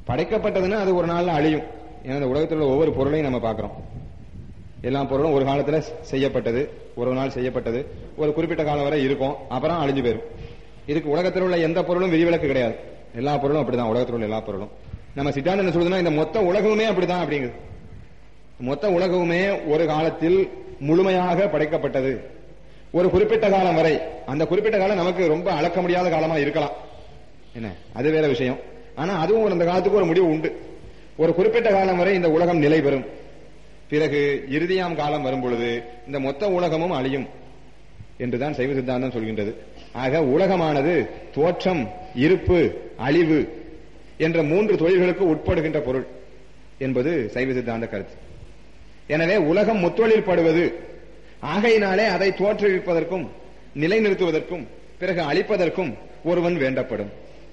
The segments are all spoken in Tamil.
படைக்கப்பட்டதுன்னா அது ஒரு நாள்ல அழியும் ஏன்னா இந்த உலகத்தில் உள்ள ஒவ்வொரு பொருளையும் நம்ம பார்க்கிறோம் எல்லா பொருளும் ஒரு காலத்துல செய்யப்பட்டது ஒரு நாள் செய்யப்பட்டது ஒரு குறிப்பிட்ட காலம் வரை இருக்கும் அப்புறம் அழிஞ்சு போயிரும் இதுக்கு உலகத்தில் உள்ள எந்த பொருளும் விதிவிலக்கு கிடையாது எல்லா பொருளும் அப்படிதான் உலகத்தில் உள்ள எல்லா பொருளும் நம்ம சித்தாந்தம் என்ன சொல்லுதுன்னா இந்த மொத்த உலகமுமே அப்படிதான் அப்படிங்குது மொத்த உலகமுமே ஒரு காலத்தில் முழுமையாக படைக்கப்பட்டது ஒரு குறிப்பிட்ட காலம் வரை அந்த குறிப்பிட்ட காலம் நமக்கு ரொம்ப அளக்க முடியாத காலமா இருக்கலாம் என்ன அது வேற விஷயம் ஆனா அதுவும் அந்த காலத்துக்கு ஒரு முடிவு உண்டு ஒரு குறிப்பிட்ட காலம் வரை இந்த உலகம் நிலை பெறும் பிறகு இறுதியாம் காலம் வரும் பொழுது இந்த மொத்த உலகமும் அழியும் என்றுதான் சைவ சித்தாந்தம் சொல்கின்றது ஆக உலகமானது தோற்றம் இருப்பு அழிவு என்ற மூன்று தொழில்களுக்கு உட்படுகின்ற பொருள் என்பது சைவ சித்தாந்த கருத்து எனவே உலகம் முத்தொழில் படுவது ஆகையினாலே அதை தோற்றுவிப்பதற்கும் நிலைநிறுத்துவதற்கும் பிறகு அழிப்பதற்கும் ஒருவன் வேண்டப்படும்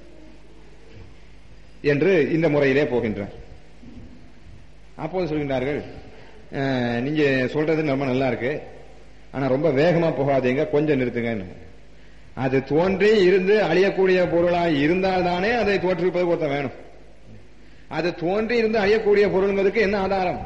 என்று இந்த முறையிலே போகின்றார் அப்போது சொல்கின்றார்கள் "அஹ், நீங்க சொல்றது ரொம்ப நல்லா இருக்கு ஆனா ரொம்ப வேகமா போகாதீங்க கொஞ்சம் நிறுத்துங்க அது தோன்றி இருந்து அழியக்கூடிய பொருளாய் இருந்தால் தானே அதை தோற்றுவிப்பது ஒருத்தன் வேணும் அது தோன்றி இருந்து அழியக்கூடிய பொருள்ங்கிறதுக்கு என்ன ஆதாரம்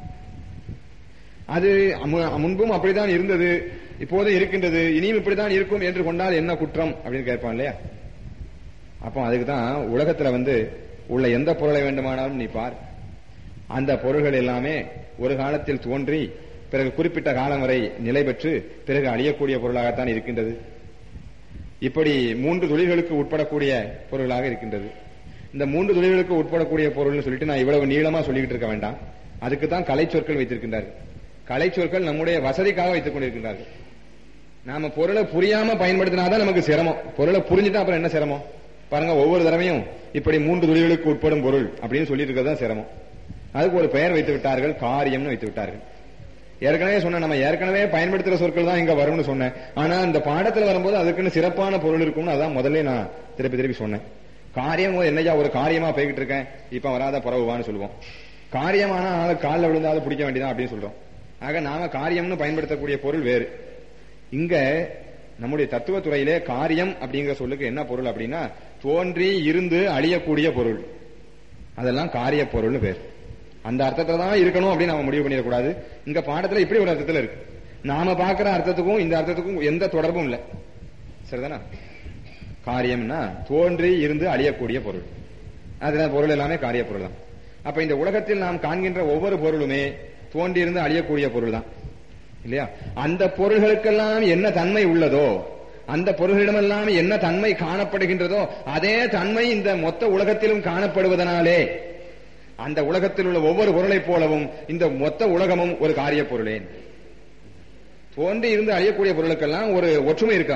அது மு- முன்பும் அப்படித்தான் இருந்தது இப்போதும் இருக்கின்றது இனியும் இப்படித்தான் இருக்கும் என்று கொண்டால் என்ன குற்றம் அப்படின்னு கேட்பான் இல்லையா அப்போ அதுக்கு தான் உலகத்துல வந்து உள்ள எந்த பொருளை வேண்டுமானாலும் நீ பார் அந்த பொருள்கள் எல்லாமே ஒரு காலத்தில் தோன்றி பிறகு குறிப்பிட்ட காலம் வரை நிலை பெற்று பிறகு அழியக்கூடிய பொருளாகத்தான் இருக்கின்றது இப்படி மூன்று தொழில்களுக்கு உட்படக்கூடிய பொருளாக இருக்கின்றது இந்த மூன்று தொழில்களுக்கு உட்படக்கூடிய பொருள்னு சொல்லிட்டு நான் இவ்வளவு நீளமா சொல்லிக்கிட்டு இருக்க வேண்டாம் அதுக்கு தான் கலை சொற்கள் வைத்திருக்கின்றார்கள் கலை சொற்கள் நம்முடைய வசதிக்காக வைத்துக் கொண்டிருக்கின்றார்கள் நாம பொருளை புரியாம பயன்படுத்தினாதான் நமக்கு சிரமம் பொருளை புரிஞ்சுட்டா அப்புறம் என்ன சிரமம் பாருங்க ஒவ்வொரு தடவையும் இப்படி மூன்று தொழில்களுக்கு உட்படும் பொருள் அப்படின்னு சொல்லி இருக்கிறது தான் சிரமம் அதுக்கு ஒரு பெயர் வைத்து விட்டார்கள் காரியம்னு வைத்து விட்டார்கள் ஏற்கனவே சொன்ன நம்ம ஏற்கனவே பயன்படுத்துற சொற்கள் தான் இங்க வரும்னு சொன்னேன் ஆனா இந்த பாடத்துல வரும்போது அதுக்குன்னு சிறப்பான பொருள் இருக்கும்னு அதான் முதல்ல நான் திருப்பி திருப்பி சொன்னேன் காரியம் என்னையா ஒரு காரியமா போய்கிட்டு இருக்கேன் இப்ப வராத புறவுவான்னு சொல்லுவோம் காரியமான ஆளு காலில் விழுந்தாலும் பிடிக்க வேண்டியதான் அப்படின்னு சொல்றோம் ஆக நாம காரியம்னு பயன்படுத்தக்கூடிய பொருள் வேறு இங்க நம்முடைய தத்துவத்துறையிலே காரியம் அப்படிங்கிற சொல்லுக்கு என்ன பொருள் அப்படின்னா தோன்றி இருந்து அழியக்கூடிய பொருள் அதெல்லாம் காரிய பொருள்னு பேர் அந்த அர்த்தத்துல தான் இருக்கணும் அப்படின்னு நாம முடிவு பண்ணிடக்கூடாது இங்க பாடத்துல இப்படி ஒரு அர்த்தத்துல இருக்கு நாம பார்க்கிற அர்த்தத்துக்கும் இந்த அர்த்தத்துக்கும் எந்த தொடர்பும் இல்லை சரிதானா காரியம்னா தோன்றி இருந்து அழியக்கூடிய பொருள் அதுல பொருள் எல்லாமே காரிய பொருள் தான் அப்ப இந்த உலகத்தில் நாம் காண்கின்ற ஒவ்வொரு பொருளுமே தோன்றி இருந்து அழியக்கூடிய பொருள் தான் இல்லையா அந்த பொருள்களுக்கெல்லாம் என்ன தன்மை உள்ளதோ அந்த பொருள்களிடமெல்லாம் என்ன தன்மை காணப்படுகின்றதோ அதே தன்மை இந்த மொத்த உலகத்திலும் காணப்படுவதனாலே அந்த உலகத்தில் உள்ள ஒவ்வொரு பொருளைப் போலவும் இந்த மொத்த உலகமும் ஒரு காரிய பொருளே தோன்றி இருந்து அழியக்கூடிய பொருளுக்கெல்லாம் ஒரு ஒற்றுமை இருக்கா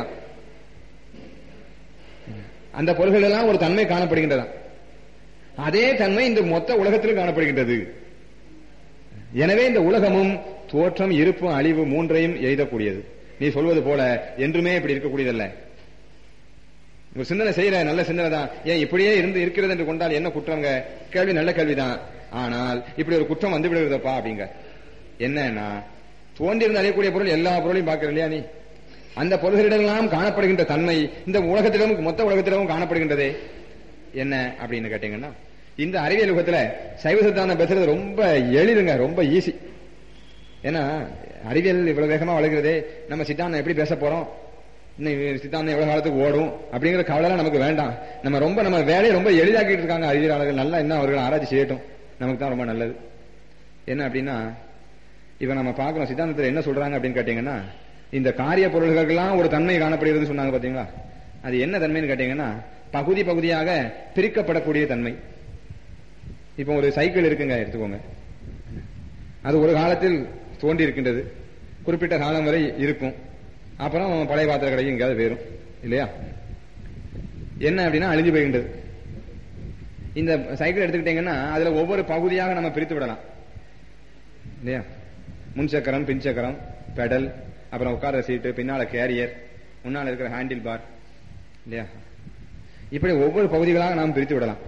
அந்த பொருள்கள் எல்லாம் ஒரு தன்மை காணப்படுகின்றதா அதே தன்மை இந்த மொத்த உலகத்திலும் காணப்படுகின்றது எனவே இந்த உலகமும் தோற்றம் இருப்பு அழிவு மூன்றையும் எய்தக்கூடியது நீ சொல்வது போல என்றுமே இப்படி இருக்கக்கூடியதல்ல ஒரு சிந்தனை செய்யற நல்ல சிந்தனை தான் ஏன் இப்படியே இருந்து இருக்கிறது என்று கொண்டால் என்ன குற்றங்க கேள்வி நல்ல கேள்விதான் ஆனால் இப்படி ஒரு குற்றம் வந்து விடுகிறதப்பா அப்படிங்க என்னன்னா தோன்றியிருந்து அழியக்கூடிய பொருள் எல்லா பொருளையும் பார்க்கிற இல்லையா நீ அந்த பொருள்களிடமெல்லாம் காணப்படுகின்ற தன்மை இந்த உலகத்திலும் மொத்த உலகத்திலும் காணப்படுகின்றதே என்ன அப்படின்னு கேட்டீங்கன்னா இந்த அறிவியல் யுகத்துல சைவ சித்தாந்தம் பேசுறது ரொம்ப எளிதுங்க ரொம்ப ஈஸி ஏன்னா அறிவியல் இவ்வளவு வேகமா வளர்கிறதே நம்ம சித்தாந்தம் எப்படி பேச போறோம் இன்னும் சித்தாந்தம் எவ்வளவு காலத்துக்கு ஓடும் அப்படிங்கிற கவலைலாம் நமக்கு வேண்டாம் நம்ம ரொம்ப நம்ம வேலையை ரொம்ப எளிதாக்கிட்டு இருக்காங்க அறிவியலாளர்கள் நல்லா என்ன அவர்கள் ஆராய்ச்சி செய்யட்டும் நமக்கு தான் ரொம்ப நல்லது என்ன அப்படின்னா இப்ப நம்ம பார்க்கிறோம் சித்தாந்தத்தில் என்ன சொல்றாங்க அப்படின்னு கேட்டீங்கன்னா இந்த காரிய பொருள்களுக்கெல்லாம் ஒரு தன்மை காணப்படுகிறது சொன்னாங்க பாத்தீங்களா அது என்ன தன்மைன்னு கேட்டீங்கன்னா பகுதி பகுதியாக பிரிக்கப்படக்கூடிய தன்மை இப்போ ஒரு சைக்கிள் இருக்குங்க எடுத்துக்கோங்க அது ஒரு காலத்தில் தோன்றி இருக்கின்றது குறிப்பிட்ட காலம் வரை இருக்கும் அப்புறம் பழைய பாத்திர கடைக்கு எங்கேயாவது வேறும் இல்லையா என்ன அப்படின்னா அழிஞ்சு போகின்றது இந்த சைக்கிள் எடுத்துக்கிட்டீங்கன்னா அதுல ஒவ்வொரு பகுதியாக நம்ம பிரித்து விடலாம் இல்லையா முன் சக்கரம் பின் சக்கரம் பெடல் அப்புறம் உட்கார்ற சீட்டு பின்னால கேரியர் முன்னால இருக்கிற ஹேண்டில் பார் இல்லையா இப்படி ஒவ்வொரு பகுதிகளாக நாம் பிரித்து விடலாம்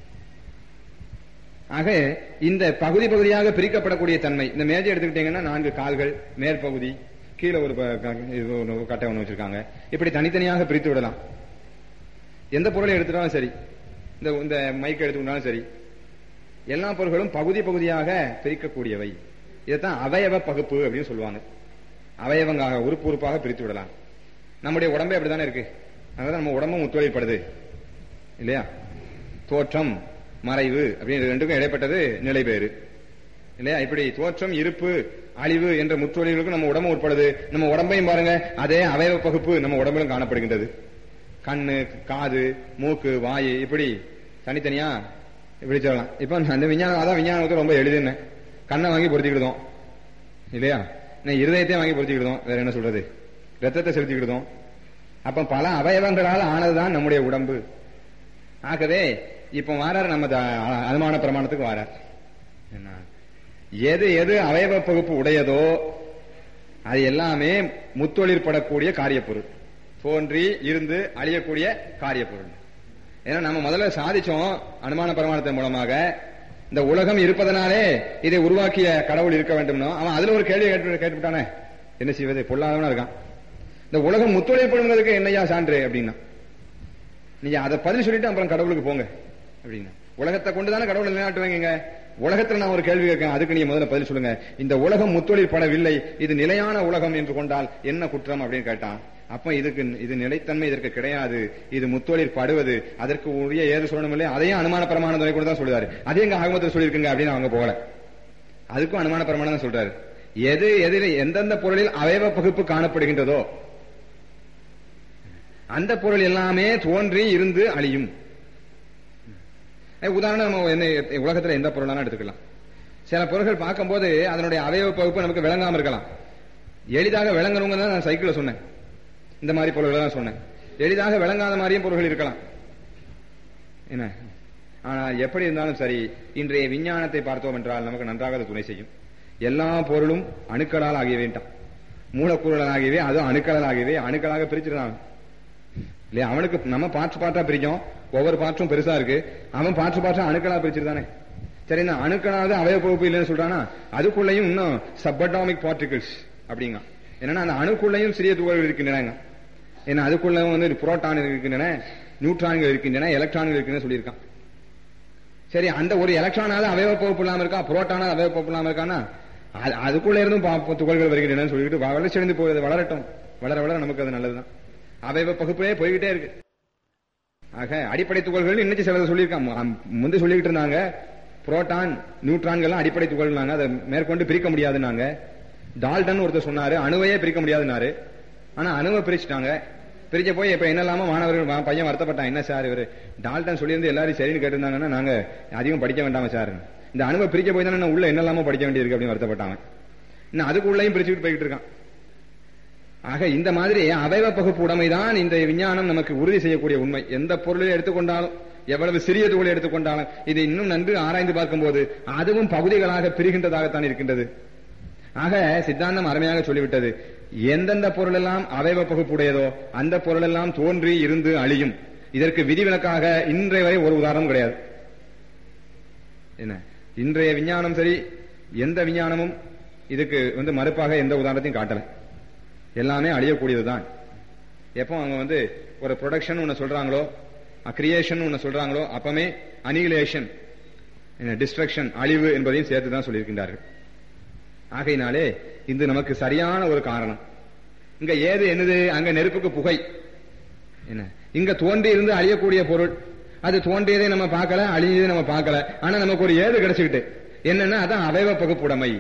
ஆக இந்த பகுதி பகுதியாக பிரிக்கப்படக்கூடிய தன்மை இந்த மேஜை எடுத்துக்கிட்டீங்கன்னா நான்கு கால்கள் மேற்பகுதி கீழே ஒரு ப- க- இது ஒண்ணு கட்டை ஒன்று வச்சிருக்காங்க இப்படி தனித்தனியாக பிரித்து விடலாம் எந்த பொருளை எடுத்துட்டாலும் சரி இந்த இந்த மைக் எடுத்துக்கிட்டாலும் சரி எல்லா பொருள்களும் பகுதி பகுதியாக பிரிக்கக்கூடியவை இதைத்தான் அவயவ பகுப்பு அப்படின்னு சொல்லுவாங்க அவயவங்காக உறுப்பு உறுப்பாக பிரித்து விடலாம் நம்முடைய உடம்பே அப்படித்தானே இருக்கு அதனால நம்ம உடம்பும் முத்தொழில்படுது இல்லையா தோற்றம் மறைவு அப்படின்னு ரெண்டுக்கும் இடைப்பட்டது நிலை பேரு இல்லையா இப்படி தோற்றம் இருப்பு அழிவு என்ற முற்றொழிகளுக்கு நம்ம உடம்பு உட்படுது நம்ம உடம்பையும் பாருங்க அதே அவயவ பகுப்பு நம்ம உடம்பிலும் காணப்படுகின்றது கண்ணு காது மூக்கு வாயு இப்படி தனித்தனியா இப்படி சொல்லலாம் இப்ப அந்த விஞ்ஞானம் அதான் விஞ்ஞானத்துக்கு ரொம்ப எளிதுன்னு கண்ணை வாங்கி பொருத்திக்கிடுதோம் இல்லையா நான் இருதயத்தையும் வாங்கி பொருத்திக்கிடுதோம் வேற என்ன சொல்றது ரத்தத்தை செலுத்திக்கிடுதோம் அப்ப பல அவயவங்களால் ஆனதுதான் நம்முடைய உடம்பு ஆகவே இப்ப வாரார் நம்ம த- அனுமான பிரமாணத்துக்கு வாரார் என்ன எது எது அவயவ பகுப்பு உடையதோ அது எல்லாமே முத்தொழிற்படக்கூடிய காரியப்பொருள் தோன்றி இருந்து அழியக்கூடிய காரியப்பொருள் ஏன்னா நம்ம முதல்ல சாதிச்சோம் அனுமான பிரமாணத்தின் மூலமாக இந்த உலகம் இருப்பதனாலே இதை உருவாக்கிய கடவுள் இருக்க வேண்டும்னோ அவன் அதுல ஒரு கேள்வி கேட்டு கேட்டுவிட்டானே என்ன செய்வது பொல்லாதவனா இருக்கான் இந்த உலகம் முத்தொழிற்படுங்கிறதுக்கு என்னையா சான்று அப்படின்னா நீங்க அதை பதில் சொல்லிட்டு அப்புறம் கடவுளுக்கு போங்க அப்படின்னா உலகத்தை கொண்டுதானே கடவுளை நிலைநாட்டுவீங்க உலகத்துல நான் ஒரு கேள்வி கேட்கேன் அதுக்கு நீங்க முதல்ல பதில் சொல்லுங்க இந்த உலகம் முத்தொழில் படவில்லை இது நிலையான உலகம் என்று கொண்டால் என்ன குற்றம் அப்படின்னு கேட்டான் அப்ப இதுக்கு இது நிலைத்தன்மை இதற்கு கிடையாது இது முத்தொழில் படுவது அதற்கு உரிய ஏது சொல்லணும் இல்லையா அதையும் அனுமான பிரமாண துணை கூட தான் சொல்லுவாரு அதே எங்க ஆகமத்தில் சொல்லியிருக்குங்க அப்படின்னு அவங்க போகல அதுக்கும் அனுமான பிரமாணம் தான் சொல்றாரு எது எதில் எந்தெந்த பொருளில் அவயவ பகுப்பு காணப்படுகின்றதோ அந்த பொருள் எல்லாமே தோன்றி இருந்து அழியும் அஹ் உதாரணம் நம்ம என்ன உலகத்துல எந்த பொருளாலும் எடுத்துக்கலாம் சில பொருட்கள் பார்க்கும்போது அதனுடைய அவயவ பகுப்பு நமக்கு விளங்காம இருக்கலாம் எளிதாக விளங்கணுங்க தான் நான் சைக்கிள சொன்னேன் இந்த மாதிரி பொருள்களை தான் சொன்னேன் எளிதாக விளங்காத மாதிரியும் பொருள்கள் இருக்கலாம் என்ன ஆனால் எப்படி இருந்தாலும் சரி இன்றைய விஞ்ஞானத்தை பார்த்தோம் என்றால் நமக்கு நன்றாக அது துணை செய்யும் எல்லா பொருளும் அணுக்களால் ஆகிய வேண்டாம் மூலக்கூறுகள் ஆகியவே அதுவும் அணுக்களால் ஆகியவே அணுக்களாக பிரிச்சிருந்தாங்க இல்லையா அவனுக்கு நம்ம பாற்று பாட்டா பிரிக்கும் ஒவ்வொரு பாற்றும் பெருசா இருக்கு அவன் பாற்று பாற்றா அணுக்களா பிரிச்சிருந்தானே சரி இந்த அணுக்களாவது அவய பகுப்பு இல்லைன்னு சொல்றானா அதுக்குள்ளேயும் இன்னும் சப்பட்டாமிக் பார்ட்டிகிள்ஸ் அப்படிங்க என்னன்னா அந்த அணுக்குள்ளேயும் சிறிய துகள்கள் இருக்கின்றன ஏன்னா அதுக்குள்ளேயும் வந்து புரோட்டான் இருக்கின்றன நியூட்ரான்கள் இருக்கின்றன எலக்ட்ரான்கள் இருக்கின்றன சொல்லியிருக்கான் சரி அந்த ஒரு எலக்ட்ரானாவது அவயவ பகுப்பு இல்லாம இருக்கா புரோட்டானாவது அவயவ பகுப்பு இல்லாம இருக்கானா அது- அதுக்குள்ள இருந்தும் பா- துகள்கள் வருகின்றன சொல்லிட்டு வ- வளர்ச்சியடைந்து போகுது வளரட்டும் வளர வளர நமக்கு அது நல்லதுதான் அவயவ பகுப்பே போய்கிட்டே இருக்கு ஆக அடிப்படை துகள்கள் இன்னைக்கு சிலதை சொல்லியிருக்காங்க அம், முந்தி சொல்லிக்கிட்டு இருந்தாங்க புரோட்டான் நியூட்ரான்கள்லாம் அடிப்படை துகள்னாங்க அதை மேற்கொண்டு பிரிக்க முடியாதுன்னாங்க டால்டன் ஒருத்தர் சொன்னாரு அணுவையே பிரிக்க முடியாதுன்னாரு ஆனா அணுவை பிரிச்சுட்டாங்க பிரிச்ச போய் இப்ப என்னெல்லாமோ மாணவர்கள் வா- பையன் வருத்தப்பட்டான் என்ன சார் இவரு டால்டன் சொல்லியிருந்து எல்லாரும் சரின்னு கேட்டிருந்தாங்கன்னா நாங்க அதிகம் படிக்க வேண்டாமா சார் இந்த அணுவை பிரிக்க போய் தானே உள்ள என்னெல்லாமோ படிக்க வேண்டியிருக்கு அப்படின்னு வருத்தப்பட்டாங்க இன்னும் அதுக்குள்ளேயும் பிரிச்சுக்கிட்டு போய்கிட்டு இருக்கான் ஆக இந்த மாதிரி அவயவ பகுப்பு உடைமைதான் இந்த விஞ்ஞானம் நமக்கு உறுதி செய்யக்கூடிய உண்மை எந்த பொருளை எடுத்துக்கொண்டாலும் எவ்வளவு சிறிய துகளை எடுத்துக்கொண்டாலும் இது இன்னும் நன்கு ஆராய்ந்து பார்க்கும்போது அதுவும் பகுதிகளாக பிரிகின்றதாகத்தான் இருக்கின்றது ஆக சித்தாந்தம் அருமையாக சொல்லிவிட்டது எந்தெந்த பொருளெல்லாம் அவயவ பகுப்புடையதோ அந்த பொருளெல்லாம் தோன்றி இருந்து அழியும் இதற்கு விதிவிலக்காக இன்றைய வரை ஒரு உதாரணம் கிடையாது என்ன இன்றைய விஞ்ஞானம் சரி எந்த விஞ்ஞானமும் இதுக்கு வந்து மறுப்பாக எந்த உதாரணத்தையும் காட்டல எல்லாமே அழியக்கூடியதுதான் எப்போ அவங்க வந்து ஒரு ப்ரொடக்ஷன் ஒன்னு சொல்றாங்களோ கிரியேஷன் ஒன்னு சொல்றாங்களோ அப்பமே அனிகிலேஷன் டிஸ்ட்ரக்ஷன் அழிவு என்பதையும் சேர்த்து தான் சொல்லியிருக்கின்றார்கள் ஆகையினாலே இது நமக்கு சரியான ஒரு காரணம் இங்க ஏது என்னது அங்க நெருப்புக்கு புகை என்ன இங்க தோன்றி இருந்து அழியக்கூடிய பொருள் அது தோன்றியதை நம்ம பார்க்கல அழிஞ்சதை நம்ம பார்க்கல ஆனா நமக்கு ஒரு ஏது கிடைச்சுக்கிட்டு என்னன்னா அதான் அவயவ பகுப்புடைமை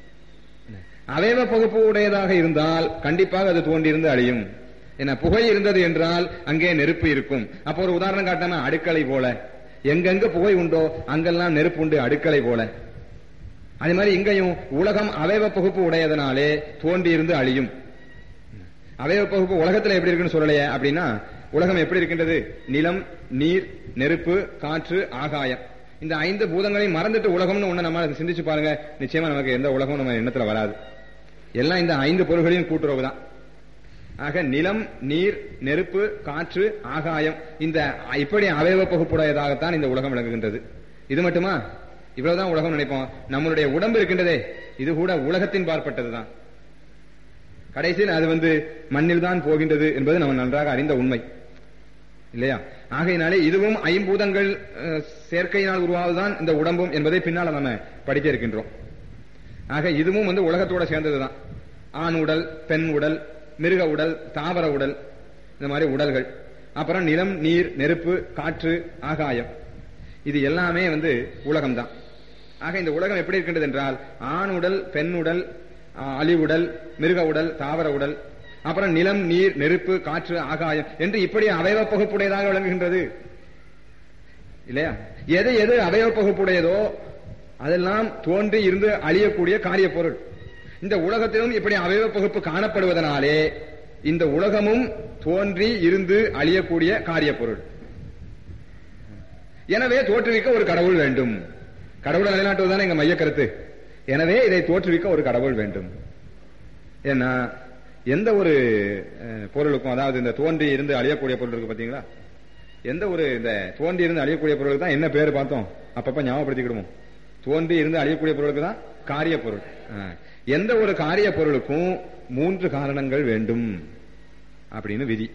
அவயவ பகுப்பு உடையதாக இருந்தால் கண்டிப்பாக அது தோன்றியிருந்து அழியும் என்ன புகை இருந்தது என்றால் அங்கே நெருப்பு இருக்கும் அப்போ ஒரு உதாரணம் காட்டாம அடுக்களை போல எங்கெங்க புகை உண்டோ அங்கெல்லாம் நெருப்பு உண்டு அடுக்களை போல அதே மாதிரி இங்கேயும் உலகம் அவயவ பகுப்பு உடையதனாலே தோன்றியிருந்து அழியும் அவயவ பகுப்பு உலகத்துல எப்படி இருக்குன்னு சொல்லலையே அப்படின்னா உலகம் எப்படி இருக்கின்றது நிலம் நீர் நெருப்பு காற்று ஆகாயம் இந்த ஐந்து பூதங்களையும் மறந்துட்டு உலகம்னு ஒண்ணு நம்ம சிந்திச்சு பாருங்க நிச்சயமா நமக்கு எந்த உலகம் நம்ம எண்ணத்துல வராது எல்லாம் இந்த ஐந்து பொருள்களையும் கூட்டுறவு தான் ஆக நிலம் நீர் நெருப்பு காற்று ஆகாயம் இந்த இப்படி அவயவ பகுப்புடையதாகத்தான் இந்த உலகம் விளங்குகின்றது இது மட்டுமா இவ்வளவுதான் உலகம் நினைப்போம் நம்மளுடைய உடம்பு இருக்கின்றதே இது கூட உலகத்தின் பார்ப்பட்டதுதான் கடைசியில் அது வந்து மண்ணில் தான் போகின்றது என்பது நம்ம நன்றாக அறிந்த உண்மை இல்லையா ஆகையினாலே இதுவும் ஐம்பூதங்கள் அஹ், சேர்க்கையினால் உருவாவதுதான் இந்த உடம்பும் என்பதை பின்னால நம்ம படிக்க இருக்கின்றோம் ஆக இதுவும் வந்து உலகத்தோட சேர்ந்ததுதான் ஆண் உடல் பெண் உடல் மிருக உடல் தாவர உடல் இந்த மாதிரி உடல்கள் அப்புறம் நிலம் நீர் நெருப்பு காற்று ஆகாயம் இது எல்லாமே வந்து உலகம்தான் ஆக இந்த உலகம் எப்படி இருக்கின்றது என்றால் ஆண் உடல் பெண் உடல் ஆ, அழிவுடல் மிருக உடல் தாவர உடல் அப்புறம் நிலம் நீர் நெருப்பு காற்று ஆகாயம் என்று இப்படி அவயவ பகுப்புடையதாக விளங்குகின்றது இல்லையா எது எது அவயவ பகுப்புடையதோ அதெல்லாம் தோன்றி இருந்து அழியக்கூடிய காரிய பொருள் இந்த உலகத்திலும் இப்படி அவயவ பகுப்பு காணப்படுவதனாலே இந்த உலகமும் தோன்றி இருந்து அழியக்கூடிய காரிய பொருள் எனவே தோற்றுவிக்க ஒரு கடவுள் வேண்டும் கடவுளை நிலைநாட்டுவதுதானே எங்க மைய கருத்து எனவே இதை தோற்றுவிக்க ஒரு கடவுள் வேண்டும் ஏன்னா எந்த ஒரு அஹ், பொருளுக்கும் அதாவது இந்த தோன்றி இருந்து அழியக்கூடிய பொருள் இருக்கு பாத்தீங்களா எந்த ஒரு இந்த தோன்றி இருந்து அழியக்கூடிய பொருளுக்கு தான் என்ன பேர் பார்த்தோம் அப்பப்ப ஞாபகப்படுத்திக்கிடுவோம் தோன்றி இருந்து அழியக்கூடிய பொருளுக்கு தான் காரிய பொருள் அஹ், எந்த ஒரு காரிய பொருளுக்கும் மூன்று காரணங்கள் வேண்டும் அப்படின்னு விதி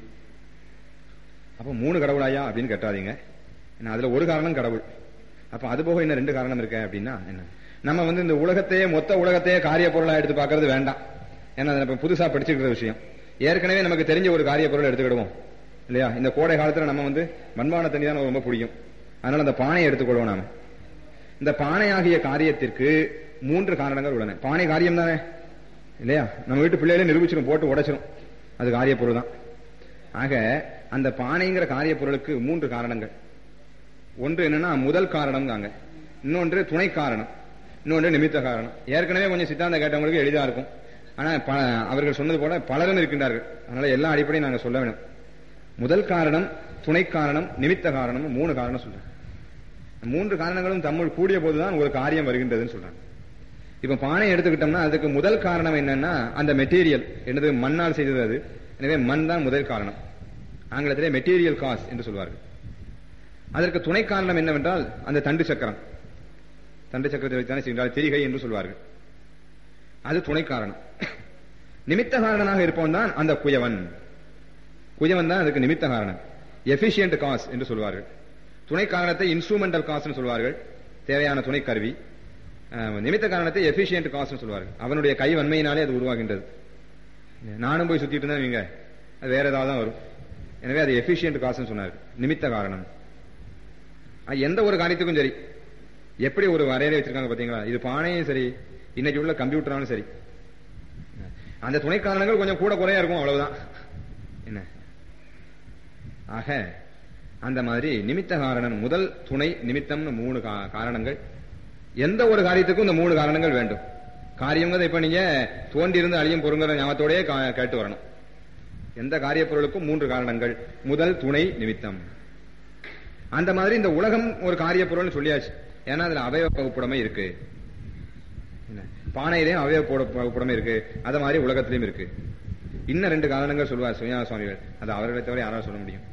அப்ப மூணு கடவுளாயா அப்படின்னு கேட்டாதீங்க ஏன்னா அதுல ஒரு காரணம் கடவுள் அப்ப அது போக இன்னும் ரெண்டு காரணம் இருக்க அப்படின்னா என்ன நம்ம வந்து இந்த உலகத்தையே மொத்த உலகத்தையே காரிய பொருளா எடுத்து பார்க்கறது வேண்டாம் ஏன்னா அது இப்ப புதுசா படிச்சுக்கிற விஷயம் ஏற்கனவே நமக்கு தெரிஞ்ச ஒரு காரிய பொருள் எடுத்துக்கிடுவோம் இல்லையா இந்த கோடை காலத்துல நம்ம வந்து மண்பான தண்ணி தான் ரொம்ப பிடிக்கும் அதனால அந்த பானையை எடுத்துக்கொள்வோம் நாம இந்த பானையாகிய காரியத்திற்கு மூன்று காரணங்கள் உள்ளன பானை காரியம் தானே இல்லையா நம்ம வீட்டு பிள்ளைகளே நிரூபிச்சிடும் போட்டு உடைச்சிடும் அது காரிய பொருள் தான் ஆக அந்த பானைங்கிற காரிய பொருளுக்கு மூன்று காரணங்கள் ஒன்று என்னன்னா முதல் காரணம்ங்காங்க இன்னொன்று துணை காரணம் இன்னொன்று நிமித்த காரணம் ஏற்கனவே கொஞ்சம் சித்தாந்தம் கேட்டவங்களுக்கு எளிதா இருக்கும் ஆனா ப- அவர்கள் சொன்னது போல பலரும் இருக்கின்றார்கள் அதனால எல்லா அடிப்படையும் நாங்க சொல்ல வேணும் முதல் காரணம் துணை காரணம் நிமித்த காரணம் மூணு காரணம் சொல்றேன் மூன்று காரணங்களும் தம்முள் கூடிய போதுதான் ஒரு காரியம் வருகின்றதுன்னு சொல்றாங்க இப்ப பானை எடுத்துக்கிட்டோம்னா அதுக்கு முதல் காரணம் என்னன்னா அந்த மெட்டீரியல் என்னது மண்ணால் செய்தது அது எனவே மண் தான் முதல் காரணம் ஆங்கிலத்திலே மெட்டீரியல் காஸ் என்று சொல்வார்கள் அதற்கு துணை காரணம் என்னவென்றால் அந்த தண்டு சக்கரம் தண்டு சக்கரத்தை வைத்தானே செய்தால் திரிகை என்று சொல்வார்கள் அது துணை காரணம் நிமித்த காரணனாக இருப்பவன் தான் அந்த குயவன் குயவன் தான் அதுக்கு நிமித்த காரணம் எபிஷியன்ட் காஸ் என்று சொல்வார்கள் துணை காரணத்தை இன்ஸ்ட்ருமெண்டல் காஸ்ட்னு சொல்வார்கள் தேவையான துணை கருவி அஹ், நிமித்த காரணத்தை எபிஷியன்ட் காஸ்ட்னு சொல்வார்கள் அவனுடைய கை வன்மையினாலே அது உருவாகின்றது நானும் போய் சுத்திட்டு இருந்தேன் நீங்க அது வேற ஏதாவது தான் வரும் எனவே அது எபிஷியன்ட் காசுன்னு சொன்னார் நிமித்த காரணம் அது எந்த ஒரு காரியத்துக்கும் சரி எப்படி ஒரு வரையறை வச்சிருக்காங்க பாத்தீங்களா இது பானையும் சரி இன்னைக்கு உள்ள கம்ப்யூட்டராலும் சரி அந்த துணை காரணங்கள் கொஞ்சம் கூட குறையா இருக்கும் அவ்வளவுதான் என்ன ஆக அந்த மாதிரி நிமித்த காரணம் முதல் துணை நிமித்தம்னு மூணு கா- காரணங்கள் எந்த ஒரு காரியத்துக்கும் இந்த மூணு காரணங்கள் வேண்டும் காரியங்கிறத இப்ப நீங்க தோண்டி இருந்து அழியும் பொருங்கிற ஞாபகத்தோடயே கா- கேட்டு வரணும் எந்த காரிய பொருளுக்கும் மூன்று காரணங்கள் முதல் துணை நிமித்தம் அந்த மாதிரி இந்த உலகம் ஒரு காரிய பொருள்னு சொல்லியாச்சு ஏன்னா அதுல அவயவ பகுப்புடைமை இருக்கு என்ன? பானையிலையும் அவயவ போட- பகுப்புடைமை இருக்கு அத மாதிரி உலகத்திலையும் இருக்கு இன்னும் ரெண்டு காரணங்கள் சொல்லுவார் சுயஞான சுவாமிகள் அது அவர்களை தவிர யாராவது சொல்ல முடியும்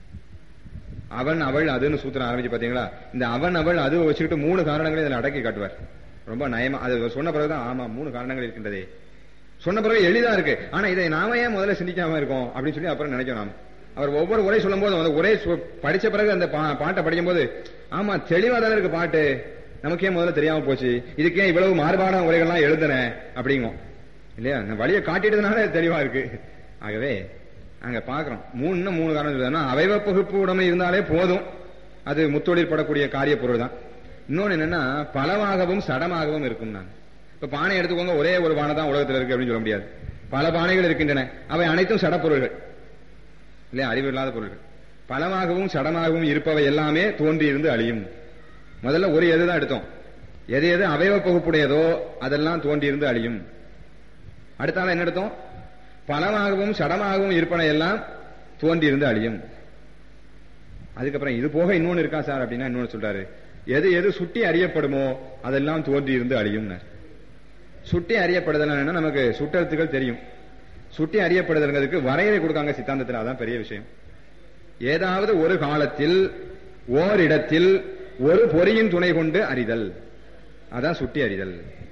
அவன் அவள் அதுன்னு சூத்திரம் ஆரம்பிச்சு பாத்தீங்களா இந்த அவன் அவள் அது வச்சுக்கிட்டு மூணு காரணங்களை இதுல அடக்கி காட்டுவார் ரொம்ப நயமா அது சொன்ன பிறகுதான் ஆமா மூணு காரணங்கள் இருக்கின்றதே சொன்ன பிறகு எளிதா இருக்கு ஆனா இதை நாம ஏன் முதல்ல சிந்திக்காம இருக்கோம் அப்படின்னு சொல்லி அப்புறம் நினைக்கிறோம் நாம் அவர் ஒவ்வொரு உரை சொல்லும் போது அந்த உரை சொ- படிச்ச பிறகு அந்த பா- பாட்டை படிக்கும் போது ஆமா தெளிவா தானே இருக்கு பாட்டு நமக்கே முதல்ல தெரியாம போச்சு இதுக்கு ஏன் இவ்வளவு மாறுபாடான உரைகள்லாம் எழுதுன அப்படிங்கும் இல்லையா இந்த வழியை காட்டிட்டதுனால இது தெளிவா இருக்கு ஆகவே அங்க பாக்குறோம் மூணு மூணு காரணம் சொல்லுதுன்னா அவயவ பகுப்பு உடைமை இருந்தாலே போதும் அது முத்தொழில் படக்கூடிய காரிய பொருள் தான் இன்னொன்னு என்னன்னா பலவாகவும் சடமாகவும் இருக்கும் நான் இப்ப பானை எடுத்துக்கோங்க ஒரே ஒரு பானை தான் உலகத்தில் இருக்கு அப்படின்னு சொல்ல முடியாது பல பானைகள் இருக்கின்றன அவை அனைத்தும் சடப்பொருள்கள் இல்லையா அறிவு இல்லாத பொருள்கள் பலமாகவும் சடமாகவும் இருப்பவை எல்லாமே தோன்றி இருந்து அழியும் முதல்ல ஒரு எது தான் எடுத்தோம் எது எது அவயவ பகுப்புடையதோ அதெல்லாம் தோன்றி இருந்து அழியும் அடுத்தால என்ன எடுத்தோம் பலமாகவும் சடமாகவும் இருப்பன எல்லாம் தோன்றி இருந்து அழியும் அதுக்கப்புறம் இது போக இன்னொன்னு இருக்கா சார் அப்படின்னா இன்னொன்னு சொல்றாரு எது எது சுட்டி அறியப்படுமோ அதெல்லாம் தோன்றி இருந்து அழியும் சுட்டி அறியப்படுதல் என்னன்னா நமக்கு சுட்டெழுத்துக்கள் தெரியும் சுட்டி அறியப்படுதல்ங்கிறதுக்கு வரையறை கொடுக்காங்க சித்தாந்தத்தில் அதான் பெரிய விஷயம் ஏதாவது ஒரு காலத்தில் ஓரிடத்தில் ஒரு பொறியின் துணை கொண்டு அறிதல் அதான் சுட்டி அறிதல்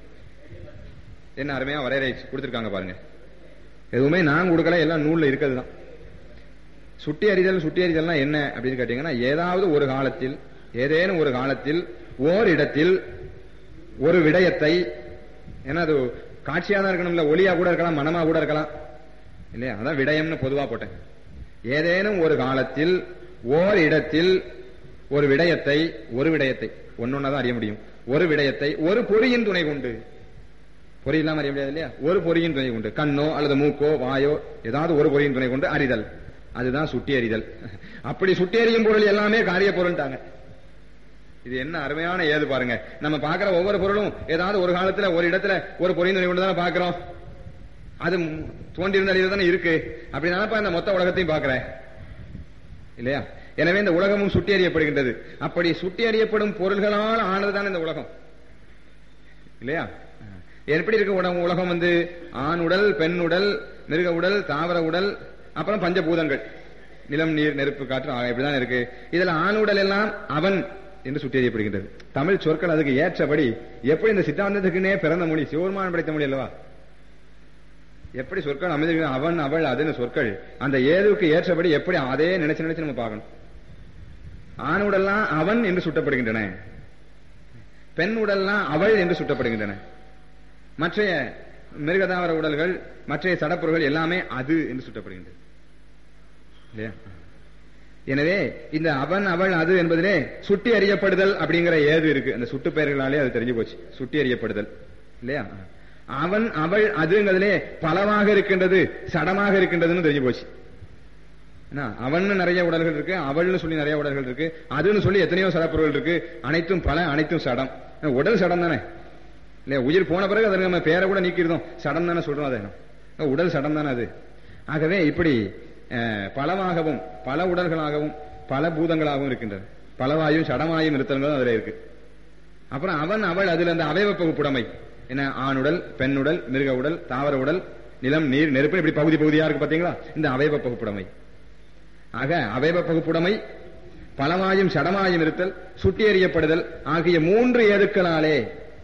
என்ன அருமையா வரையறை கொடுத்திருக்காங்க பாருங்க எதுவுமே நான் கொடுக்கல எல்லாம் நூல்ல இருக்கிறது தான் சுட்டி அறிதல் சுட்டி அறிதல்னா என்ன அப்படின்னு கேட்டீங்கன்னா ஏதாவது ஒரு காலத்தில் ஏதேனும் ஒரு காலத்தில் ஓர் இடத்தில் ஒரு விடயத்தை ஏன்னா அது காட்சியா தான் இருக்கணும்ல ஒளியா கூட இருக்கலாம் மனமா கூட இருக்கலாம் இல்லையா அதான் விடயம்னு பொதுவா போட்டேன் ஏதேனும் ஒரு காலத்தில் ஓர் இடத்தில் ஒரு விடயத்தை ஒரு விடயத்தை ஒன்னொன்னதான் அறிய முடியும் ஒரு விடயத்தை ஒரு பொறியின் துணை கொண்டு பொறி இல்லாம அறிய முடியாது இல்லையா ஒரு பொறியின் துணை கொண்டு கண்ணோ அல்லது மூக்கோ வாயோ ஏதாவது ஒரு பொறியின் துணை கொண்டு அறிதல் அதுதான் சுட்டி அறிதல் அப்படி சுட்டி அறியும் பொருள் எல்லாமே காரிய பொருள்ட்டாங்க இது என்ன அருமையான ஏது பாருங்க நம்ம பாக்குற ஒவ்வொரு பொருளும் ஏதாவது ஒரு காலத்துல ஒரு இடத்துல ஒரு பொறியின் துணை கொண்டு தானே பாக்குறோம் அது தோன்றியிருந்த அறிவு தானே இருக்கு அப்படி நினைப்பா இந்த மொத்த உலகத்தையும் பாக்குறேன் இல்லையா எனவே இந்த உலகமும் சுட்டி அறியப்படுகின்றது அப்படி சுட்டி அறியப்படும் பொருள்களால் ஆனதுதான் இந்த உலகம் இல்லையா எப்படி இருக்கு உலகம் உலகம் வந்து ஆண் உடல் பெண் உடல் மிருக உடல் தாவர உடல் அப்புறம் பஞ்சபூதங்கள் நிலம் நீர் நெருப்பு காற்று ஆக இப்படிதான் இருக்கு இதுல ஆண் உடல் எல்லாம் அவன் என்று சுட்டி அறியப்படுகின்றது தமிழ் சொற்கள் அதுக்கு ஏற்றபடி எப்படி இந்த சித்தாந்தத்துக்குன்னே பிறந்த மொழி சிவருமான் படைத்த மொழி அல்லவா எப்படி சொற்கள் அமைதிகள் அவன் அவள் அதுன்னு சொற்கள் அந்த ஏதுவுக்கு ஏற்றபடி எப்படி அதே நினைச்சு நினைச்சு நம்ம பார்க்கணும் ஆண் உடல்லாம் அவன் என்று சுட்டப்படுகின்றன பெண் உடல்லாம் அவள் என்று சுட்டப்படுகின்றன மற்றைய மிருகதாவர உடல்கள் மற்றைய சடப்பொருள்கள் எல்லாமே அது என்று சுட்டப்படுகின்றது இல்லையா எனவே இந்த அவன் அவள் அது என்பதிலே சுட்டி அறியப்படுதல் அப்படிங்கிற ஏது இருக்கு அந்த சுட்டு பெயர்களாலே அது தெரிஞ்சு போச்சு சுட்டி அறியப்படுதல் இல்லையா அவன் அவள் அதுங்கிறதுலே பலவாக இருக்கின்றது சடமாக இருக்கின்றதுன்னு தெரிஞ்சு போச்சு அவன் நிறைய உடல்கள் இருக்கு அவள்னு சொல்லி நிறைய உடல்கள் இருக்கு அதுன்னு சொல்லி எத்தனையோ சடப்பொருள் இருக்கு அனைத்தும் பல அனைத்தும் சடம் உடல் சடம் தானே இல்லையா உயிர் போன பிறகு அதற்கு நம்ம பேரை கூட நீக்கிருந்தோம் சடம் தானே சொல்றோம் அதை உடல் சடம் தானே அது ஆகவே இப்படி பலவாகவும் பல உடல்களாகவும் பல பூதங்களாகவும் இருக்கின்றது பலவாயும் சடமாயும் இருத்தல்களும் அதுல இருக்கு அப்புறம் அவன் அவள் அதுல அந்த அவயவ பகுப்புடைமை என்ன ஆணுடல் பெண்ணுடல் மிருக உடல் தாவர உடல் நிலம் நீர் நெருப்பு இப்படி பகுதி பகுதியா இருக்கு பாத்தீங்களா இந்த அவயவ பகுப்புடைமை ஆக அவயவ பகுப்புடைமை பலமாயும் சடமாயும் இருத்தல் சுட்டி எறியப்படுதல் ஆகிய மூன்று ஏதுக்களாலே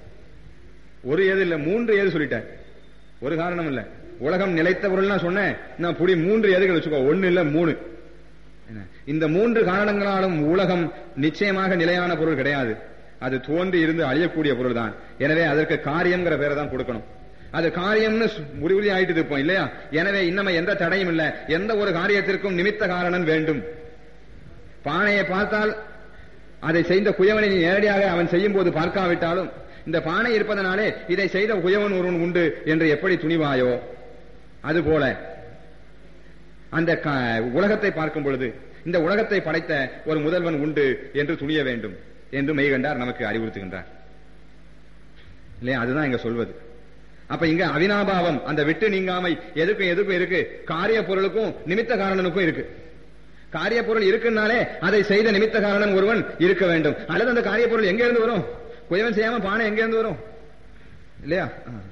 ஒரு ஏது இல்ல மூன்று ஏது சொல்லிட்டார் ஒரு காரணம் இல்ல உலகம் நிலைத்த பொருள் நான் சொன்னேன் நான் புடி மூன்று ஏதுகள் வச்சுக்கோ ஒன்னு இல்ல மூணு இந்த மூன்று காரணங்களாலும் உலகம் நிச்சயமாக நிலையான பொருள் கிடையாது அது தோன்றி இருந்து அழியக்கூடிய பொருள் தான் எனவே அதற்கு காரியம்ங்கிற பேரை தான் கொடுக்கணும் அது காரியம்னு உறுதி ஆயிட்டு இருப்போம் இல்லையா எனவே இன்னமே எந்த தடையும் இல்ல எந்த ஒரு காரியத்திற்கும் நிமித்த காரணம் வேண்டும் பானையை பார்த்தால் அதை செய்த குயவனை நீ நேரடியாக அவன் செய்யும் போது பார்க்காவிட்டாலும் இந்த பானை இருப்பதனாலே இதை செய்த குயவன் ஒருவன் உண்டு என்று எப்படி துணிவாயோ அதுபோல அந்த உலகத்தை பார்க்கும் பொழுது இந்த உலகத்தை படைத்த ஒரு முதல்வன் உண்டு என்று துணிய வேண்டும் என்று மெய்கண்டார் நமக்கு அறிவுறுத்துகின்றார் இல்லையா அதுதான் இங்க சொல்வது அப்ப இங்க அவினாபாவம் அந்த விட்டு நீங்காமை எதுக்கும் எதுக்கும் இருக்கு காரிய பொருளுக்கும் நிமித்த காரணனுக்கும் இருக்கு காரிய பொருள் இருக்குன்னாலே அதை செய்த நிமித்த காரணன் ஒருவன் இருக்க வேண்டும் அல்லது அந்த காரிய பொருள் எங்க இருந்து வரும் குயவன் செய்யாம பானை எங்க இருந்து வரும் இல்லையா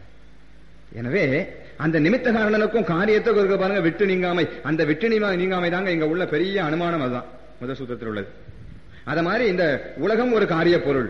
எனவே அந்த நிமித்த காரணனுக்கும் காரியத்துக்கும் இருக்க பாருங்க விட்டு நீங்காமை அந்த விட்டு நீங்காமை தாங்க இங்க உள்ள பெரிய அனுமானம் அதுதான் முதல் சூத்திரத்தில் உள்ளது அத மாதிரி இந்த உலகம் ஒரு காரிய பொருள்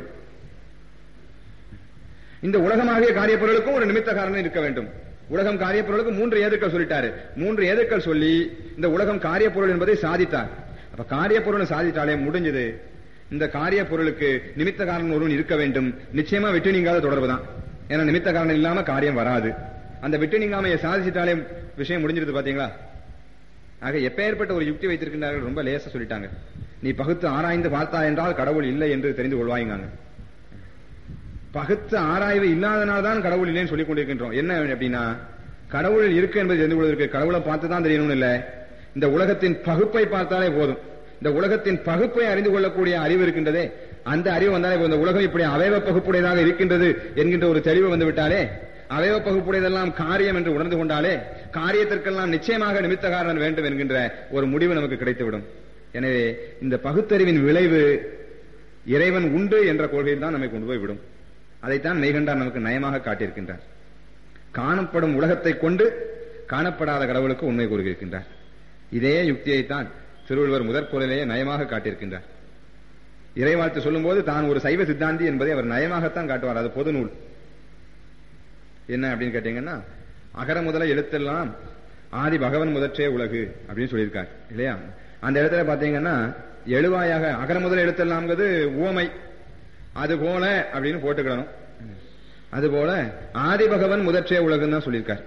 இந்த உலகமாகிய காரிய பொருளுக்கும் ஒரு நிமித்த காரணம் இருக்க வேண்டும் உலகம் காரிய பொருளுக்கு மூன்று ஏதுக்கள் சொல்லிட்டாரு மூன்று ஏதுக்கள் சொல்லி இந்த உலகம் காரிய பொருள் என்பதை சாதித்தார் அப்ப காரிய பொருள் சாதித்தாலே முடிஞ்சது இந்த காரிய பொருளுக்கு நிமித்த காரணம் ஒருவன் இருக்க வேண்டும் நிச்சயமா விட்டு நீங்காத தொடர்பு தான் ஏன்னா நிமித்த காரணம் இல்லாம காரியம் வராது அந்த விட்டு நீங்காமையை சாதிச்சிட்டாலே விஷயம் முடிஞ்சிருது பாத்தீங்களா ஆக எப்பேற்பட்ட ஒரு யுக்தி வைத்திருக்கின்றார்கள் ரொம்ப லேசா சொல்லிட்டாங்க நீ பகுத்து ஆராய்ந்து பார்த்தா என்றால் கடவுள் இல்லை என்று தெரிந்து கொள்வாய்ங்க பகுத்து ஆராய்வு இல்லாதனால்தான் கடவுள் இல்லைன்னு சொல்லிக் கொண்டிருக்கின்றோம் என்ன அப்படின்னா கடவுள் இருக்கு என்பதை தெரிந்து கொள்வதற்கு கடவுளை பார்த்து தான் தெரியணும்னு இல்ல இந்த உலகத்தின் பகுப்பை பார்த்தாலே போதும் இந்த உலகத்தின் பகுப்பை அறிந்து கொள்ளக்கூடிய அறிவு இருக்கின்றதே அந்த அறிவு வந்தாலே இந்த உலகம் இப்படி அவயவ பகுப்புடையதாக இருக்கின்றது என்கின்ற ஒரு தெளிவு வந்து விட்டாலே அவயவ பகுப்புடையதெல்லாம் காரியம் என்று உணர்ந்து கொண்டாலே காரியத்திற்கெல்லாம் நிச்சயமாக நிமித்த காரணம் வேண்டும் என்கின்ற ஒரு முடிவு நமக்கு கிடைத்துவிடும் எனவே இந்த பகுத்தறிவின் விளைவு இறைவன் உண்டு என்ற கொள்கையில் தான் நம்மை கொண்டு போய் விடும் அதைத்தான் மெய்கண்டார் நமக்கு நயமாக காட்டியிருக்கின்றார் காணப்படும் உலகத்தை கொண்டு காணப்படாத கடவுளுக்கு உண்மை கூறுகின்றார் இதே யுக்தியைத்தான் திருவள்ளுவர் முதற்குரலேயே நயமாக காட்டியிருக்கின்றார் இறைவாழ்த்து சொல்லும் போது தான் ஒரு சைவ சித்தாந்தி என்பதை அவர் நயமாகத்தான் காட்டுவார் அது பொது நூல் என்ன அப்படின்னு கேட்டீங்கன்னா அகர முதல எழுத்தெல்லாம் ஆதி பகவன் முதற்றே உலகு அப்படின்னு சொல்லியிருக்கார் இல்லையா அந்த இடத்துல பாத்தீங்கன்னா எழுவாயாக அகர முதல் எழுத்தெல்லாம்ங்கிறது உவமை அது போல அப்படின்னு போட்டுக்கிடணும் அது போல ஆதி பகவன் முதற்றே உலகுன்னு தான் சொல்லியிருக்கார்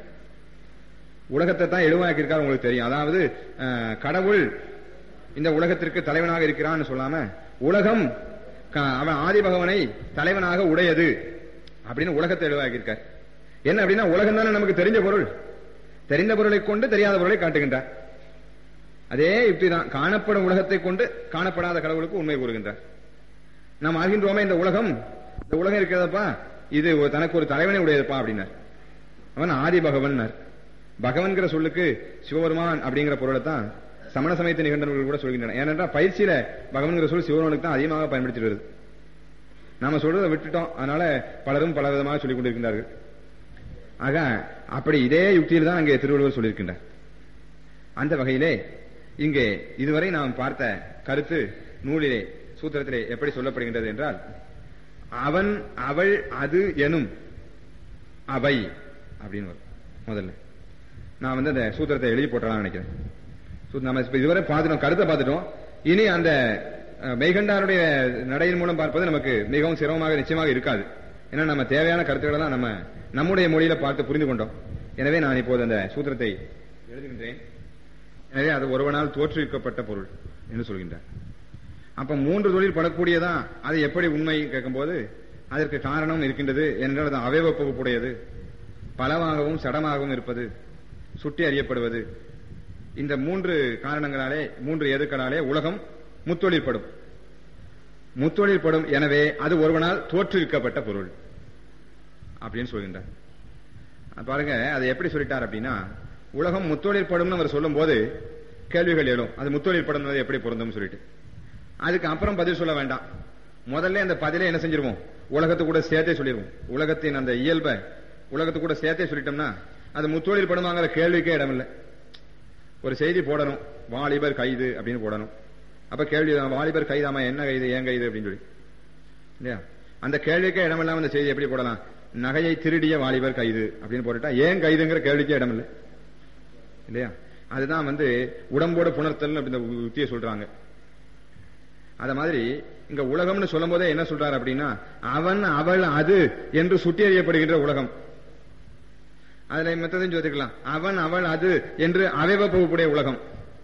உலகத்தை தான் எழுவாக்கியிருக்கார் உங்களுக்கு தெரியும் அதாவது அஹ், கடவுள் இந்த உலகத்திற்கு தலைவனாக இருக்கிறான்னு சொல்லாம உலகம் க- அவன் ஆதி பகவனை தலைவனாக உடையது அப்படின்னு உலகத்தை எழுவாக்கியிருக்கார் என்ன அப்படின்னா உலகம் தானே நமக்கு தெரிஞ்ச பொருள் தெரிந்த பொருளை கொண்டு தெரியாத பொருளை காட்டுகின்றார் அதே யுக்தி தான் காணப்படும் உலகத்தை கொண்டு காணப்படாத கடவுளுக்கு உண்மை கூறுகின்றார் நாம் ஆகின்றோமே இந்த உலகம் இந்த உலகம் இருக்கிறதப்பா இது ஒரு- தனக்கு ஒரு தலைவனை உடையதுப்பா அப்படின்னார் அவன் ஆதி பகவன்னார் பகவன்கிற சொல்லுக்கு சிவபெருமான் அப்படிங்கிற பொருளை தான் சமண சமயத்து நிகழ்ந்தவர்கள் கூட சொல்கின்றனர் ஏனென்றால் பயிற்சியில பகவன்கிற சொல் சிவபெருமானுக்கு தான் அதிகமாக பயன்படுத்திட்டு வருது நாம சொல்றதை விட்டுட்டோம் அதனால பலரும் பல விதமாக சொல்லிக் கொண்டிருக்கின்றார்கள் ஆக அப்படி இதே யுக்தியில் தான் அங்கே திருவள்ளுவர் சொல்லியிருக்கின்றார் அந்த வகையிலே இங்கே இதுவரை நாம் பார்த்த கருத்து நூலிலே சூத்திரத்திலே எப்படி சொல்லப்படுகின்றது என்றால் அவன் அவள் அது எனும் அவை அப்படின்னு வரும் முதல்ல நான் வந்து அந்த சூத்திரத்தை எழுதி போட்டலாம்னு நினைக்கிறேன் சூ- நம்ம இப்ப இதுவரை பார்த்துட்டோம் கருத்தை பார்த்துட்டோம் இனி அந்த அஹ், மெய்கண்டாருடைய நடையின் மூலம் பார்ப்பது நமக்கு மிகவும் சிரமமாக நிச்சயமாக இருக்காது ஏன்னா நம்ம தேவையான கருத்துக்களை தான் நம்ம நம்முடைய மொழியில பார்த்து புரிந்து கொண்டோம் எனவே நான் இப்போது அந்த சூத்திரத்தை எழுதுகின்றேன் எனவே அது ஒருவனால் தோற்றுவிக்கப்பட்ட பொருள் என்று சொல்கின்றார் அப்ப மூன்று தொழில் படக்கூடியதா அது எப்படி உண்மை கேட்கும்போது அதற்கு காரணம் இருக்கின்றது என்றால் அது அவயவ பகுப்புடையது பலமாகவும் சடமாகவும் இருப்பது சுட்டி அறியப்படுவது இந்த மூன்று காரணங்களாலே மூன்று எதுக்களாலே உலகம் முத்தொழிற்படும் முத்தொழிற்படும் எனவே அது ஒருவனால் தோற்றுவிக்கப்பட்ட பொருள் அப்படின்னு சொல்கின்றார் அஹ் பாருங்க அதை எப்படி சொல்லிட்டார் அப்படின்னா உலகம் முத்தொழிற்படும் அவர் சொல்லும் போது கேள்விகள் எழும் அது முத்தொழிற்படும் எப்படி பொருந்தும் சொல்லிட்டு அதுக்கு அப்புறம் பதில் சொல்ல வேண்டாம் முதல்ல அந்த பதிலே என்ன செஞ்சிருவோம் உலகத்து கூட சேர்த்தே சொல்லிடுவோம் உலகத்தின் அந்த இயல்பை உலகத்து கூட சேர்த்தே சொல்லிட்டோம்னா அது முத்தொழில் படுமாங்கிற கேள்விக்கே இடமில்லை ஒரு செய்தி போடணும் வாலிபர் கைது அப்படின்னு போடணும் அப்ப கேள்வி வாலிபர் கைதாமா என்ன கைது ஏன் கைது அப்படின்னு சொல்லி இல்லையா அந்த கேள்விக்கே இடமில்லாம அந்த செய்தி எப்படி போடலாம் நகையை திருடிய வாலிபர் கைது அப்படின்னு போட்டுட்டா ஏன் கைதுங்கிற கேள்விக்கே இடமில்லை இல்லையா அதுதான் வந்து உடம்போட புணர்த்தல் அப்படி இந்த உத்தியை சொல்றாங்க அத மாதிரி இங்க உலகம்னு சொல்லும் போதே என்ன சொல்றாரு அப்படின்னா அவன் அவள் அது என்று சுட்டி அறியப்படுகின்ற உலகம் அதுல மத்ததையும் சொல்லிக்கலாம் அவன் அவள் அது என்று அவயவ பகுப்புடைய உலகம்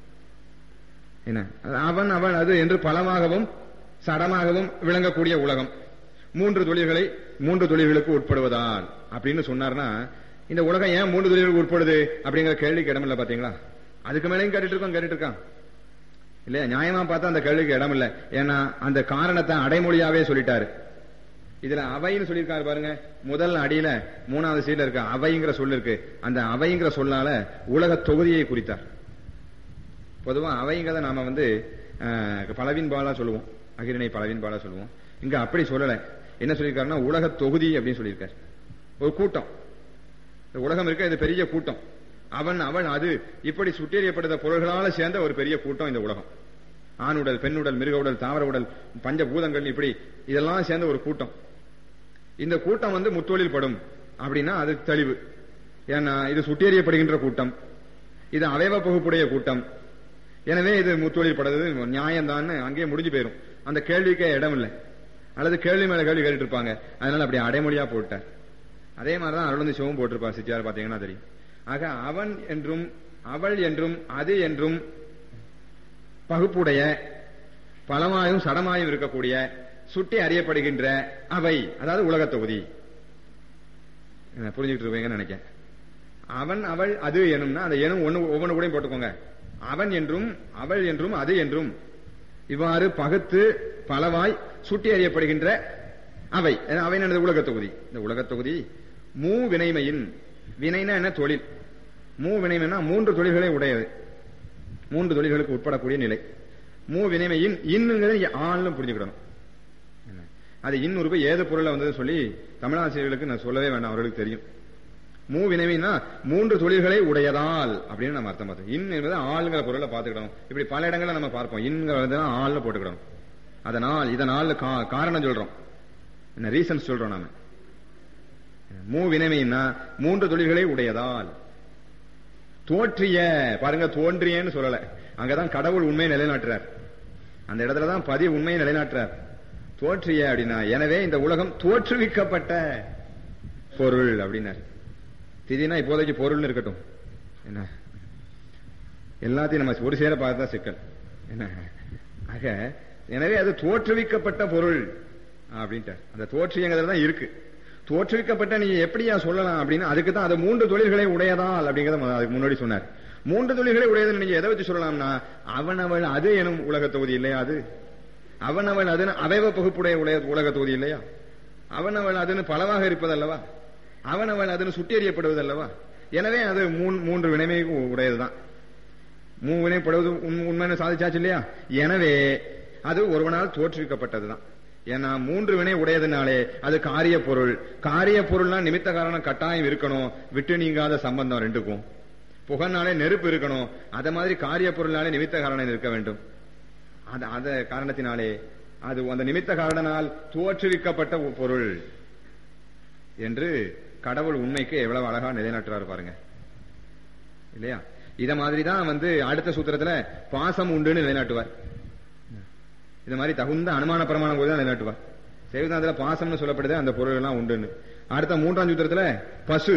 என்ன அது அவன் அவள் அது என்று பலமாகவும் சடமாகவும் விளங்கக்கூடிய உலகம் மூன்று தொழில்களை மூன்று தொழில்களுக்கு உட்படுவதால் அப்படின்னு சொன்னார்னா இந்த உலகம் ஏன் மூன்று தொழில்களுக்கு உட்படுது அப்படிங்கிற கேள்விக்கு இடமில்ல பாத்தீங்களா அதுக்கு மேலேயும் கேட்டுட்டு இருக்கோம் கேட்டுட்டு இருக்கான் இல்லையா நியாயமா பார்த்தா அந்த கேள்விக்கு இடம் இல்ல ஏன்னா அந்த காரணத்தை அடைமொழியாவே சொல்லிட்டாரு இதுல அவைன்னு சொல்லியிருக்காரு பாருங்க முதல் அடியில மூணாவது சீட்ல இருக்க அவைங்கிற சொல் இருக்கு அந்த அவைங்கிற சொல்லால உலக தொகுதியை குறித்தார் பொதுவா அவைங்கிறத நாம வந்து அஹ், பலவின் பாலா சொல்லுவோம் அகிரிணை பலவின் பாலா சொல்லுவோம் இங்க அப்படி சொல்லல என்ன சொல்லியிருக்காருன்னா உலக தொகுதி அப்படின்னு சொல்லியிருக்காரு ஒரு கூட்டம் இந்த உலகம் இருக்க இது பெரிய கூட்டம் அவன் அவன் அது இப்படி சுட்டெறியப்பட்ட பொருள்களால சேர்ந்த ஒரு பெரிய கூட்டம் இந்த உலகம் ஆணுடல் பெண்ணுடல் மிருக உடல் தாவர உடல் பஞ்சபூதங்கள் இப்படி இதெல்லாம் சேர்ந்த ஒரு கூட்டம் இந்த கூட்டம் வந்து முத்தொழில் படும் அப்படின்னா அது தெளிவு ஏன்னா இது சுட்டெறியப்படுகின்ற கூட்டம் இது அவயவ பகுப்புடைய கூட்டம் எனவே இது முத்தொழில் படுறது நியாயம்தான் அங்கேயே முடிஞ்சு போயிரும் அந்த கேள்விக்கே இடம் இல்லை அல்லது கேள்வி மேல கேள்வி கேட்டுட்டு இருப்பாங்க அதனால அப்படி அடைமொழியா போட்டார் அதே மாதிரிதான் அருளந்து சிவம் போட்டிருப்பார் சித்தியார் பாத்தீங்கன்னா தெரியும் ஆக அவன் என்றும் அவள் என்றும் அது என்றும் பகுப்புடைய பலமாயும் சடமாயும் இருக்கக்கூடிய சுட்டி அறியப்படுகின்ற அவை அதாவது உலகத் தொகுதி என்ன, புரிஞ்சுக்கிட்டு இருப்பீங்கன்னு நினைக்கிறேன் அவன் அவள் அது எனும்னா அந்த எனும் ஒண்ணு ஒவ்வொன்று கூடயும் போட்டுக்கோங்க அவன் என்றும் அவள் என்றும் அது என்றும் இவ்வாறு பகுத்து பலவாய் சுட்டி அறியப்படுகின்ற அவை அவை என்னது உலகத் தொகுதி இந்த உலகத் தொகுதி மூ வினைமையின் வினைனா என்ன தொழில் மூ வினைமைனா மூன்று தொழில்களை உடையது மூன்று தொழில்களுக்கு உட்படக்கூடிய நிலை மூ வினைமையின் இன்னுங்கிறது ஆள்னு புரிஞ்சுக்கிடணும் என்ன? அது இன்னொரு ஏது பொருளை வந்தது சொல்லி தமிழாசிரியர்களுக்கு நான் சொல்லவே வேண்டாம் அவர்களுக்கு தெரியும் மூ வினைமைனா மூன்று தொழில்களை உடையதால் அப்படின்னு நம்ம அர்த்தம் பார்த்தோம் இன் என்பது ஆளுங்கிற பொருளை பார்த்துக்கிடணும் இப்படி பல இடங்கள்ல நம்ம பார்ப்போம் இன்ங்கிறது ஆள்னு போட்டுக்கிடணும் அதனால் இதனால் கா- காரணம் சொல்றோம் என்ன ரீசன்ஸ் சொல்றோம் நாம மூ வினைமைன்னா மூன்று தொழில்களை உடையதால் தோற்றிய பாருங்க தோன்றியன்னு சொல்லல அங்கதான் கடவுள் உண்மையை நிலைநாட்டுறார் அந்த இடத்துல தான் பதி உண்மையை நிலைநாட்டுறார் தோற்றிய அப்படின்னா எனவே இந்த உலகம் தோற்றுவிக்கப்பட்ட பொருள் அப்படின்னாரு திடீர்னா இப்போதைக்கு பொருள்னு இருக்கட்டும் என்ன எல்லாத்தையும் நம்ம ஒரு சேர பார்த்தா சிக்கல் என்ன ஆக எனவே அது தோற்றுவிக்கப்பட்ட பொருள் அப்படின்ட்டார் அந்த தோற்றியங்கிறதுல தான் இருக்கு தோற்றுவிக்கப்பட்ட நீங்க எப்படியா சொல்லலாம் அப்படின்னு அதுக்கு தான் அது மூன்று தொழில்களை உடையதால் அப்படிங்கறத மொத- அதுக்கு முன்னாடி சொன்னார் மூன்று தொழில்களை உடையதுன்னு நீங்க எதை வச்சு சொல்லலாம்னா அவனவள் அது எனும் உலக தொகுதி இல்லையா அது அவனவள் அதுன்னு அவயவ பகுப்புடைய உலக உலக தொகுதி இல்லையா அவனவள் அதுன்னு பலவாக இருப்பதல்லவா அவனவள் அதுன்னு சுட்டெறியப்படுவதல்லவா எனவே அது மூன்- மூன்று வினைமை உடையதுதான் மூவினைப்படுவது உண்- உண்மைன்னு சாதிச்சாச்சு இல்லையா எனவே அது ஒருவனால் தோற்றுவிக்கப்பட்டதுதான் ஏன்னா மூன்று வினை உடையதுனாலே அது காரிய பொருள் காரிய பொருள்னா நிமித்த காரணம் கட்டாயம் இருக்கணும் விட்டு நீங்காத சம்பந்தம் ரெண்டுக்கும் புகழ்னாலே நெருப்பு இருக்கணும் அத மாதிரி காரிய பொருள்னாலே நிமித்த காரணம் இருக்க வேண்டும் அது அத காரணத்தினாலே அது அந்த நிமித்த காரணனால் தோற்றுவிக்கப்பட்ட ஒரு பொருள் என்று கடவுள் உண்மைக்கு எவ்வளவு அழகா நிலைநாட்டுறாரு பாருங்க இல்லையா இத மாதிரி தான் வந்து அடுத்த சூத்திரத்துல பாசம் உண்டுன்னு நிலைநாட்டுவார் இது மாதிரி தகுந்த அனுமான பிரமாணம் கூட தான் நிலைநாட்டுவார் செய்வதாந்திர பாசம்னு சொல்லப்படுது அந்த பொருள் எல்லாம் உண்டுன்னு அடுத்த மூன்றாம் சூத்திரத்துல பசு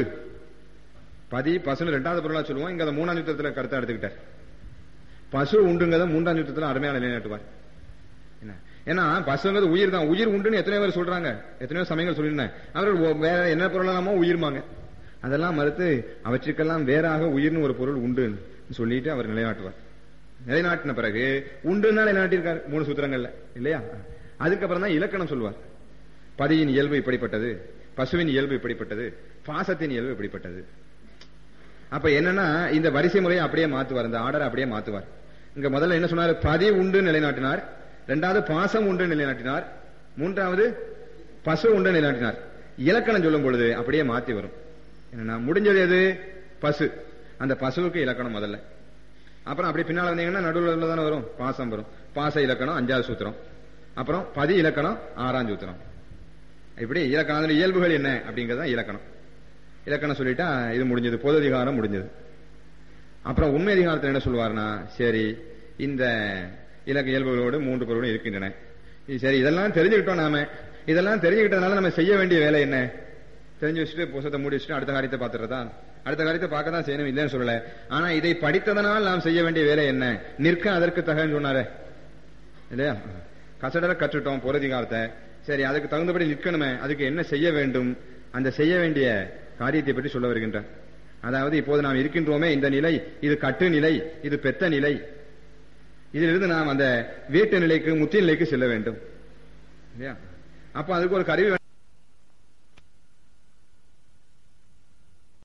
பதி பசுன்னு ரெண்டாவது பொருளா சொல்லுவோம் இங்க அந்த மூணாம் சூத்திரத்துல கருத்தை எடுத்துக்கிட்டார் பசு உண்டுங்கிறத மூன்றாம் சூத்திரத்துல அருமையா நிலைநாட்டுவார் என்ன ஏன்னா பசுங்கிறது உயிர் தான் உயிர் உண்டுன்னு எத்தனையோ பேர் சொல்றாங்க எத்தனையோ சமயங்கள் சொல்லியிருந்தேன் அவர்கள் ஒ- வேற என்ன பொருளாமோ உயிர்மாங்க அதெல்லாம் மறுத்து அவற்றுக்கெல்லாம் வேறாக உயிர்னு ஒரு பொருள் உண்டுன்னு சொல்லிட்டு அவர் நிலைநாட்டுவார் நிலைநாட்டின பிறகு உண்டுன்னு தான் நிலைநாட்டியிருக்காரு மூணு சூத்திரங்கள்ல இல்லையா அதுக்கப்புறம் தான் இலக்கணம் சொல்லுவார் பதியின் இயல்பு இப்படிப்பட்டது பசுவின் இயல்பு இப்படிப்பட்டது பாசத்தின் இயல்பு இப்படிப்பட்டது அப்ப என்னன்னா இந்த வரிசை முறையை அப்படியே மாத்துவார் இந்த ஆர்டர் அப்படியே மாத்துவார் இங்க முதல்ல என்ன சொன்னார் பதி உண்டு நிலைநாட்டினார் இரண்டாவது பாசம் உண்டு நிலைநாட்டினார் மூன்றாவது பசு உண்டு நிலைநாட்டினார் இலக்கணம் சொல்லும் பொழுது அப்படியே மாத்தி வரும் என்னன்னா முடிஞ்சது எது பசு அந்த பசுவுக்கு இலக்கணம் முதல்ல அப்புறம் அப்படி பின்னால வந்தீங்கன்னா நடுவில் தானே வரும் பாசம் வரும் பாச இலக்கணம் அஞ்சாவது சூத்திரம் அப்புறம் பதி இலக்கணம் ஆறாம் சூத்திரம் இப்படி இலக்கணம் அதுல இயல்புகள் என்ன அப்படிங்கறது தான் இலக்கணம் இலக்கணம் சொல்லிட்டா இது முடிஞ்சது பொது அதிகாரம் முடிஞ்சது அப்புறம் உண்மை அதிகாரத்தில் என்ன சொல்லுவார்னா சரி இந்த இலக்க இயல்புகளோடு மூன்று பொருளும் இருக்கின்றன இது சரி இதெல்லாம் தெரிஞ்சுக்கிட்டோம் நாம இதெல்லாம் தெரிஞ்சுக்கிட்டதுனால நம்ம செய்ய வேண்டிய வேலை என்ன தெரிஞ்சு வச்சுட்டு புத்தகத்தை மூடி வச்சுட்டு அடுத்த காரியத்தை பார்த்துறதா அடுத்த காரியத்தை பார்க்க தான் செய்யணும் இல்லைன்னு சொல்லல ஆனா இதை படித்ததனால் நாம் செய்ய வேண்டிய வேலை என்ன நிற்க அதற்கு தகன்னு சொன்னாரே இல்லையா கசடர கற்றுட்டோம் பொருதிகாரத்தை சரி அதுக்கு தகுந்தபடி நிற்கணுமே அதுக்கு என்ன செய்ய வேண்டும் அந்த செய்ய வேண்டிய காரியத்தை பற்றி சொல்ல வருகின்றார் அதாவது இப்போது நாம் இருக்கின்றோமே இந்த நிலை இது கட்டு நிலை இது பெத்த நிலை இதிலிருந்து நாம் அந்த வீட்டு நிலைக்கு முத்தி நிலைக்கு செல்ல வேண்டும் இல்லையா அப்ப அதுக்கு ஒரு கருவி